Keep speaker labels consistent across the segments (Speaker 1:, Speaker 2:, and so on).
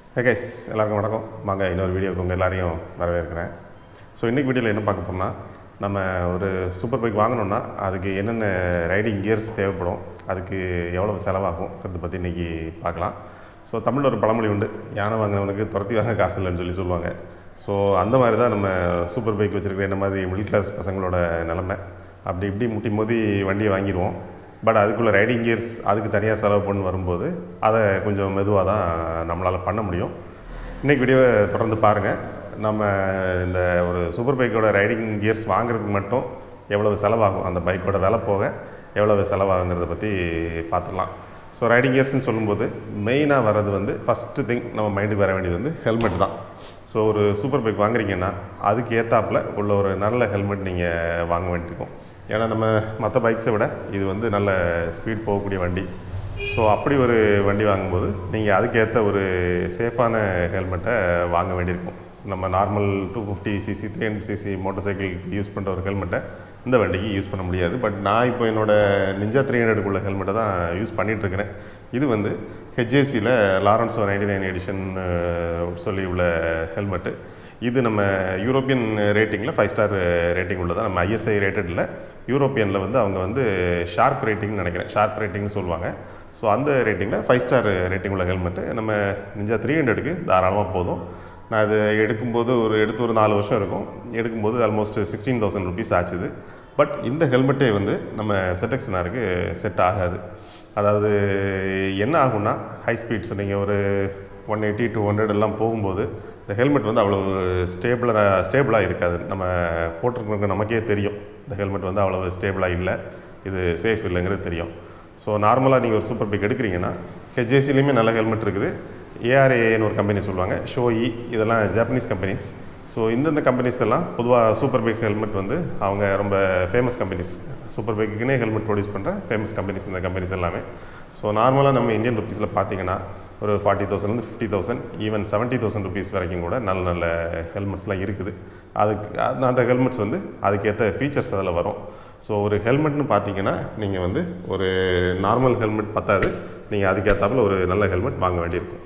Speaker 1: hey guys எல்லாருக்கும் வணக்கம் வாங்க இன்னொரு வீடியோக்கு உங்கள் எல்லாரையும் வரவேற்கிறேன் ஸோ இன்றைக்கி வீடியோவில் என்ன பார்க்க போனால் நம்ம ஒரு சூப்பர் பைக் வாங்கினோன்னா அதுக்கு என்னென்ன ரைடிங் கியர்ஸ் தேவைப்படும் அதுக்கு எவ்வளவு செலவாகும்ன்றதை பற்றி இன்றைக்கி பார்க்கலாம் ஸோ தமிழில் ஒரு பழமொழி உண்டு யானை வாங்கினவனுக்கு துரத்தி வாங்க காசு இல்லைன்னு சொல்லி சொல்லுவாங்க ஸோ அந்த மாதிரி தான் நம்ம சூப்பர் பைக் வச்சுருக்கிற என்ன மாதிரி மிடில் கிளாஸ் பசங்களோட நிலமை அப்படி இப்படி முட்டி மோதி வண்டியை வாங்கிடுவோம் பட் அதுக்குள்ளே ரைடிங் கியர்ஸ் அதுக்கு தனியாக செலவு பண்ணி வரும்போது அதை கொஞ்சம் மெதுவாக தான் நம்மளால் பண்ண முடியும் இன்றைக்கி வீடியோவை தொடர்ந்து பாருங்கள் நம்ம இந்த ஒரு சூப்பர் பைக்கோட ரைடிங் கியர்ஸ் வாங்குறதுக்கு மட்டும் எவ்வளவு செலவாகும் அந்த பைக்கோட விலை போக எவ்வளவு செலவாகுங்கிறத பற்றி பார்த்துடலாம் ஸோ ரைடிங் கியர்ஸ்னு சொல்லும்போது மெயினாக வர்றது வந்து ஃபஸ்ட்டு திங் நம்ம மைண்டுக்கு வர வேண்டியது வந்து ஹெல்மெட் தான் ஸோ ஒரு சூப்பர் பைக் வாங்குறீங்கன்னா அதுக்கு ஏத்தாப்புல உள்ள ஒரு நல்ல ஹெல்மெட் நீங்கள் வாங்க வேண்டியிருக்கும் ஏன்னா நம்ம மற்ற பைக்ஸை விட இது வந்து நல்ல ஸ்பீட் போகக்கூடிய வண்டி ஸோ அப்படி ஒரு வண்டி வாங்கும்போது நீங்கள் அதுக்கேற்ற ஒரு சேஃபான ஹெல்மெட்டை வாங்க வேண்டியிருக்கும் நம்ம normal two fifty cc three hundred cc motor சைக்கிளுக்கு யூஸ் பண்ணுற ஒரு ஹெல்மெட்டை இந்த வண்டிக்கு யூஸ் பண்ண முடியாது பட் நான் இப்போ என்னோட நிஞ்சா த்ரீ ஹண்ட்ரடுக்குள்ள ஹெல்மெட்டை தான் யூஸ் பண்ணிகிட்ருக்கிறேன் இது வந்து ஹெச்ஏசியில் லாரன்ஸோ நைன்டி நைன் எடிஷன் சொல்லி உள்ள ஹெல்மெட்டு இது நம்ம யூரோப்பியன் ரேட்டிங்கில் ஃபைவ் ஸ்டார் ரேட்டிங் உள்ளதான் நம்ம ஐஎஸ்ஐ ரேட்டடில் யூரோப்பியனில் வந்து அவங்க வந்து ஷார்ப் ரேட்டிங்னு நினைக்கிறேன் ஷார்ப் ரேட்டிங்னு சொல்லுவாங்க ஸோ அந்த ரேட்டிங்கில் ஃபைவ் ஸ்டார் ரேட்டிங் உள்ள ஹெல்மெட்டு நம்ம நிஞ்சா த்ரீ ஹண்ட்ரடுக்கு தாராளமாக போதும் நான் இது எடுக்கும்போது ஒரு எடுத்து ஒரு நாலு வருஷம் இருக்கும் எடுக்கும்போது ஆல்மோஸ்ட் சிக்ஸ்டீன் தௌசண்ட் ருபீஸ் ஆச்சுது பட் இந்த ஹெல்மெட்டே வந்து நம்ம செட்டெக்ஸ்டனாருக்கு செட் ஆகாது அதாவது என்ன ஆகும்னா ஹை ஸ்பீட்ஸ் நீங்கள் ஒரு ஒன் எயிட்டி டூ ஹண்ட்ரட் எல்லாம் போகும்போது இந்த ஹெல்மெட் வந்து அவ்வளோ ஸ்டேபிளாக ஸ்டேபிளாக இருக்காது நம்ம போட்டிருக்கிறவங்க நமக்கே தெரியும் இந்த ஹெல்மெட் வந்து அவ்வளோ ஸ்டேபிளாக இல்லை இது சேஃப் இல்லைங்கிறது தெரியும் ஸோ நார்மலாக நீங்கள் ஒரு சூப்பர் பைக் எடுக்கிறீங்கன்னா ஹெச்ஏசிலையுமே நல்ல ஹெல்மெட் இருக்குது ஏஆர்ஏன்னு ஒரு கம்பெனி சொல்லுவாங்க ஷோஇ இதெல்லாம் ஜாப்பனீஸ் கம்பெனிஸ் ஸோ இந்தந்த கம்பெனிஸ் எல்லாம் பொதுவாக சூப்பர் பைக் ஹெல்மெட் வந்து அவங்க ரொம்ப ஃபேமஸ் கம்பெனிஸ் சூப்பர் பைக்குன்னே ஹெல்மெட் ப்ரொடியூஸ் பண்ணுற ஃபேமஸ் கம்பெனிஸ் இந்த கம்பெனிஸ் எல்லாமே ஸோ நார்மலாக நம்ம இந்தியன் ருபீஸில் பார்த்தீங்கன்னா ஒரு ஃபார்ட்டி தௌசண்ட்லேருந்து fifty thousand even seventy thousand rupees வரைக்கும் கூட நல்ல நல்ல ஹெல்மெட்ஸ்லாம் இருக்குது அதுக்கு அந்த- அந்த ஹெல்மெட்ஸ் வந்து அதுக்கேற்ற ஃபீச்சர்ஸ் அதில் வரும் ஸோ ஒரு ஹெல்மெட்னு பார்த்தீங்கன்னா நீங்கள் வந்து ஒரு நார்மல் ஹெல்மெட் பத்தாது நீங்கள் அதுக்கேற்றாப்புல ஒரு நல்ல ஹெல்மெட் வாங்க வேண்டியிருக்கும்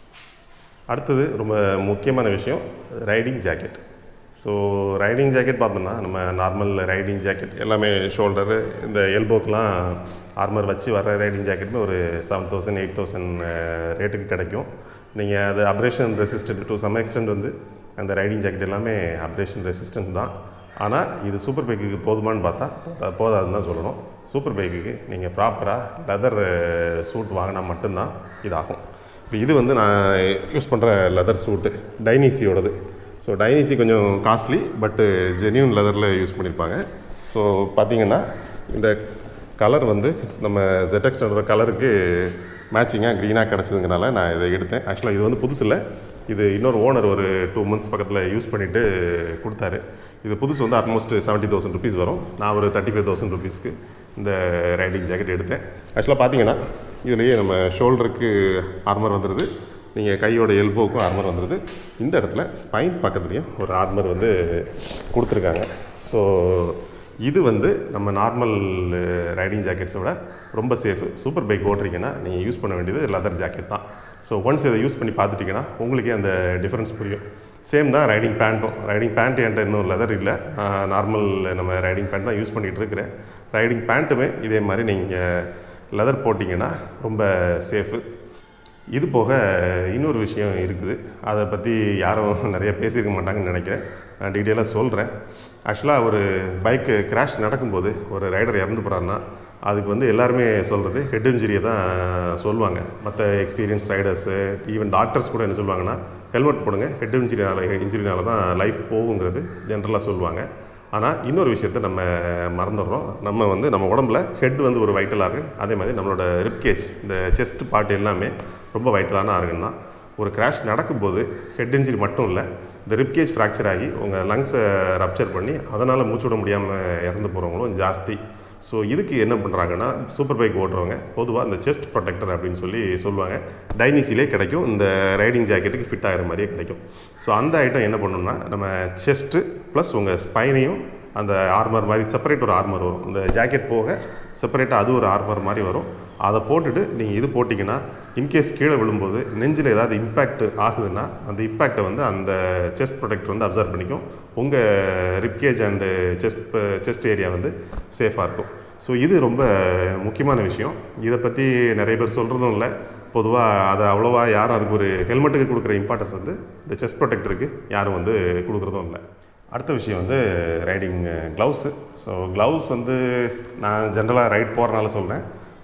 Speaker 1: அடுத்தது ரொம்ப முக்கியமான விஷயம் riding jacket so riding jacket பார்த்தோம்னா நம்ம நார்மல் ரைடிங் ஜாக்கெட் எல்லாமே ஷோல்டரு இந்த எல்போக்கெலாம் ஆர்மர் வச்சு வர ரைடிங் ஜாக்கெட்டுமே ஒரு செவன் தௌசண்ட் எயிட் தௌசண்ட் ரேட்டுக்கு கிடைக்கும் நீங்கள் அது abrasion resistant to some extent வந்து அந்த ரைடிங் ஜாக்கெட் எல்லாமே அப்ரேஷன் ரெசிஸ்டன்ட் தான் ஆனால் இது சூப்பர் பைக்குக்கு போதுமான்னு பார்த்தா போதா- போதாதுன்னு தான் சொல்லணும் சூப்பர் பைக்குக்கு நீங்கள் ப்ராப்பராக லெதர் சூட் வாங்கினா மட்டும்தான் இதாகும் இப்போ இது வந்து நான் யூஸ் பண்ணுற லெதர் சூட்டு டைனிசியோடது ஸோ டைனிசி கொஞ்சம் காஸ்ட்லி பட்டு ஜென்யூன் லெதரில் யூஸ் பண்ணியிருப்பாங்க ஸோ பார்த்தீங்கன்னா இந்த கலர் வந்து நம்ம ஜெட்டக்ஸோட கலருக்கு மேட்சிங்காக க்ரீனாக கிடச்சதுங்கனால நான் இதை எடுத்தேன் ஆக்சுவலாக இது வந்து புதுசு இல்லை இது இன்னொரு ஓனர் ஒரு டூ மந்த்ஸ் பக்கத்தில் யூஸ் பண்ணிவிட்டு கொடுத்தாரு இது புதுசு வந்து ஆல்மோஸ்ட் செவன்ட்டி தௌசண்ட் ருபீஸ் வரும் நான் ஒரு தேர்ட்டி ஃபைவ் தௌசண்ட் ருபீஸ்க்கு இந்த ரைடிங் ஜாக்கெட் எடுத்தேன் ஆக்சுவலாக பார்த்தீங்கன்னா இதுலேயே நம்ம ஷோல்டருக்கு ஆர்மர் வந்துடுது நீங்கள் கையோட எல்போவுக்கும் ஆர்மர் வந்துடுது இந்த இடத்துல ஸ்பைன் பக்கத்துலேயும் ஒரு ஆர்மர் வந்து கொடுத்துருக்காங்க ஸோ இது வந்து நம்ம நார்மல் ரைடிங் ஜாக்கெட்ஸை விட ரொம்ப சேஃபு சூப்பர் பைக் ஓட்டுறீங்கன்னா நீங்கள் யூஸ் பண்ண வேண்டியது லெதர் ஜாக்கெட் தான் ஸோ ஒன்ஸ் இதை யூஸ் பண்ணி பார்த்துட்டிங்கன்னா உங்களுக்கே அந்த டிஃப்ரென்ஸ் புரியும் சேம் தான் ரைடிங் பேண்ட்டும் ரைடிங் பேண்ட் என்கிட்ட இன்னும் லெதர் இல்லை நார்மல் நம்ம ரைடிங் பேண்ட் தான் யூஸ் பண்ணிகிட்டு இருக்கிறேன் ரைடிங் பேண்ட்டுமே இதே மாதிரி நீங்கள் லெதர் போட்டிங்கன்னா ரொம்ப சேஃபு இது போக இன்னொரு விஷயம் இருக்குது அதை பற்றி யாரும் நிறைய பேசியிருக்க மாட்டாங்கன்னு நினைக்கிறேன் நான் டீட்டெயிலாக சொல்கிறேன் ஆக்சுவலாக ஒரு பைக்கு கிராஷ் நடக்கும்போது ஒரு ரைடர் இறந்து போகிறாருன்னா அதுக்கு வந்து எல்லாருமே சொல்கிறது ஹெட் இன்ஜுரியை தான் சொல்லுவாங்க மற்ற எக்ஸ்பீரியன்ஸ் ரைடர்ஸு ஈவன் டாக்டர்ஸ் கூட என்ன சொல்லுவாங்கன்னா ஹெல்மெட் போடுங்க ஹெட் இன்ஜுரினால இன்ஜுரினால தான் லைஃப் போகுங்கிறது ஜென்ரலாக சொல்லுவாங்க ஆனால் இன்னொரு விஷயத்த நம்ம மறந்துடுறோம் நம்ம வந்து நம்ம உடம்புல ஹெட் வந்து ஒரு வைட்டல் ஆர்கன் அதே மாதிரி நம்மளோட ரிப்கேஜ் இந்த செஸ்ட் பார்ட் எல்லாமே ரொம்ப வைட்டலான ஆர்கன் தான் ஒரு கிராஷ் நடக்கும்போது ஹெட் இன்ஜுரி மட்டும் இல்லை இந்த ரிப்கேஜ் ஃப்ராக்சர் ஆகி உங்கள் லங்ஸை ரப்ச்சர் பண்ணி அதனால் மூச்சு விட முடியாமல் இறந்து போகிறவங்களும் ஜாஸ்தி ஸோ இதுக்கு என்ன பண்ணுறாங்கன்னா சூப்பர் பைக் ஓட்டுறவங்க பொதுவாக இந்த செஸ்ட் ப்ரொடெக்டர் அப்படின்னு சொல்லி சொல்லுவாங்க டைனிசிலே கிடைக்கும் இந்த ரைடிங் ஜாக்கெட்டுக்கு ஃபிட் ஆகிற மாதிரியே கிடைக்கும் ஸோ அந்த ஐட்டம் என்ன பண்ணணும்னா நம்ம செஸ்ட்டு ப்ளஸ் உங்கள் ஸ்பைனையும் அந்த ஆர்மர் மாதிரி செப்பரேட் ஒரு ஆர்மர் வரும் இந்த ஜாக்கெட் போக செப்பரேட்டாக அது ஒரு ஆர்மர் மாதிரி வரும் அதை போட்டுட்டு நீங்கள் இது போட்டிங்கன்னா இன்கேஸ் கீழே விழும்போது நெஞ்சில் ஏதாவது இம்பேக்ட் ஆகுதுன்னா அந்த இம்பேக்டை வந்து அந்த செஸ்ட் ப்ரொடெக்டர் வந்து அப்சர்வ் பண்ணிக்கும் உங்கள் ribcage and chest chest area வந்து சேஃபாக இருக்கும் ஸோ இது ரொம்ப முக்கியமான விஷயம் இதை பற்றி நிறைய பேர் சொல்கிறதும் இல்லை பொதுவாக அதை அவ்வளோவா யாரும் அதுக்கு ஒரு ஹெல்மெட்டுக்கு கொடுக்குற இம்பார்ட்டன்ஸ் வந்து இந்த செஸ்ட் ப்ரொடெக்டருக்கு யாரும் வந்து கொடுக்குறதும் இல்லை அடுத்த விஷயம் வந்து ரைடிங் க்ளவுஸு ஸோ க்ளவுஸ் வந்து நான் ஜென்ரலாக ரைட் போகிறனால சொல்கிறேன்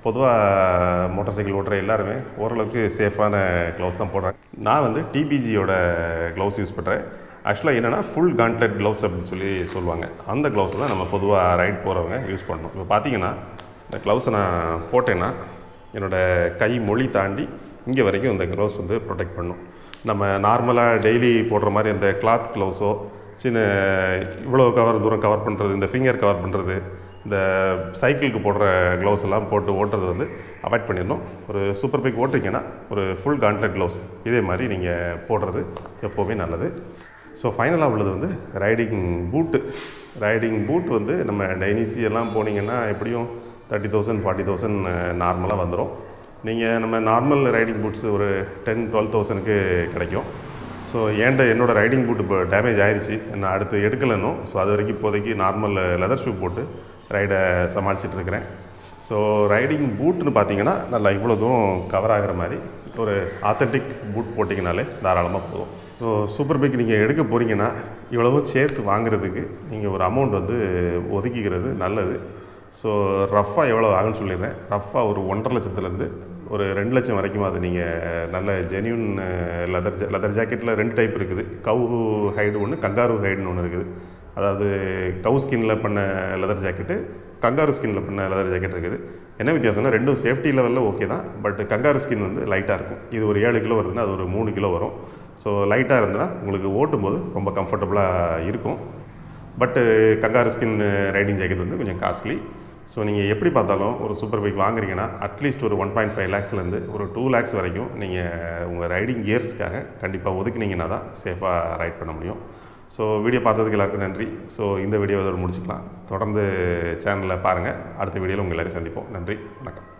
Speaker 1: பொதுவாக மோட்டார் சைக்கிள் ஓட்டுற எல்லாருமே ஓரளவுக்கு சேஃபான க்ளவுஸ் தான் போடுறாங்க நான் வந்து டிபிஜியோட க்ளவுஸ் யூஸ் பண்ணுறேன் ஆக்சுவலாக என்னென்னா ஃபுல் கான்ட்லெட் க்ளவுஸ் அப்படின்னு சொல்லி சொல்லுவாங்க அந்த க்ளவுஸ் தான் நம்ம பொதுவாக ரைட் போகிறவங்க யூஸ் பண்ணணும் இப்போ பார்த்தீங்கன்னா இந்த க்ளவுஸை நான் போட்டேன்னா என்னோடய கை மொழி தாண்டி இங்கே வரைக்கும் இந்த க்ளவுஸ் வந்து ப்ரொடெக்ட் பண்ணும் நம்ம நார்மலாக டெய்லி போடுற மாதிரி அந்த கிளாத் க்ளவுஸோ சின்ன இவ்வளோ கவர் தூரம் கவர் பண்ணுறது இந்த ஃபிங்கர் கவர் பண்ணுறது இந்த சைக்கிளுக்கு போடுற க்ளவுஸ் எல்லாம் போட்டு ஓட்டுறது வந்து அவாய்ட் பண்ணிடணும் ஒரு சூப்பர் பைக் ஓட்டுறீங்கன்னா ஒரு ஃபுல் கான்ட்லெட் க்ளவுஸ் இதே மாதிரி நீங்கள் போடுறது எப்போவுமே நல்லது ஸோ ஃபைனலாக உள்ளது வந்து ரைடிங் பூட்டு ரைடிங் பூட் வந்து நம்ம டைனிசி எல்லாம் போனீங்கன்னா எப்படியும் தேர்ட்டி தௌசண்ட் ஃபார்ட்டி தௌசண்ட் நார்மலாக வந்துடும் நீங்கள் நம்ம நார்மல் ரைடிங் பூட்ஸ் ஒரு டென் டுவெல் தௌசண்ட்க்கு கிடைக்கும் ஸோ ஏன்ட என்னோடய ரைடிங் பூட் இப்போ டேமேஜ் ஆயிடுச்சு நான் அடுத்து எடுக்கலைன்னும் ஸோ அது வரைக்கும் இப்போதைக்கு நார்மல் லெதர் ஷூ போட்டு ரைடை சமாளிச்சிட்டு இருக்கிறேன் ஸோ ரைடிங் பூட்டுன்னு பார்த்தீங்கன்னா நல்லா இவ்வளோ தூரம் கவர் ஆகிற மாதிரி ஒரு ஆத்தென்டிக் பூட் போட்டிங்கனாலே தாராளமாக போதும் ஸோ சூப்பர் பைக் நீங்கள் எடுக்க போகிறீங்கன்னா இவ்வளவும் சேர்த்து வாங்குறதுக்கு நீங்கள் ஒரு அமௌண்ட் வந்து ஒதுக்கிக்கிறது நல்லது ஸோ ரஃப்பாக எவ்வளோ ஆகுன்னு சொல்லிடுறேன் ரஃப்பாக ஒரு ஒன்றரை லட்சத்துலேருந்து ஒரு ரெண்டு லட்சம் வரைக்கும் அது நீங்கள் நல்ல ஜென்யூன் லெதர் லெதர் ஜாக்கெட்டில் ரெண்டு டைப் இருக்குது கவு ஹைடு ஒன்று கங்காரு ஹைடுன்னு ஒன்று இருக்குது அதாவது கவு ஸ்கின்னில் பண்ண லெதர் ஜாக்கெட்டு கங்காரு ஸ்கின்னில் பண்ண லெதர் ஜாக்கெட் இருக்குது என்ன வித்தியாசம்னா ரெண்டும் சேஃப்டி லெவலில் ஓகே தான் பட் கங்காரு ஸ்கின் வந்து லைட்டாக இருக்கும் இது ஒரு ஏழு கிலோ வருதுன்னா அது ஒரு மூணு கிலோ வரும் ஸோ லைட்டாக இருந்ததுன்னா உங்களுக்கு ஓட்டும்போது ரொம்ப கம்ஃபர்டபுளாக இருக்கும் பட்டு கங்காரு ஸ்கின் ரைடிங் ஜாக்கெட் வந்து கொஞ்சம் காஸ்ட்லி ஸோ நீங்கள் எப்படி பார்த்தாலும் ஒரு சூப்பர் பைக் வாங்குறீங்கன்னா அட்லீஸ்ட் ஒரு ஒன் பாயிண்ட் ஃபைவ் லேக்ஸ்லேருந்து ஒரு டூ லேக்ஸ் வரைக்கும் நீங்கள் உங்கள் ரைடிங் கியர்ஸ்க்காக கண்டிப்பாக ஒதுக்குனீங்கன்னா தான் சேஃபாக ரைட் பண்ண முடியும் ஸோ வீடியோ பார்த்ததுக்கு எல்லாருக்கும் நன்றி ஸோ இந்த வீடியோ இதோட முடிச்சுக்கலாம் தொடர்ந்து சேனலில் பாருங்கள் அடுத்த வீடியோவில் உங்கள் எல்லாரையும் சந்திப்போம் நன்றி வணக்கம்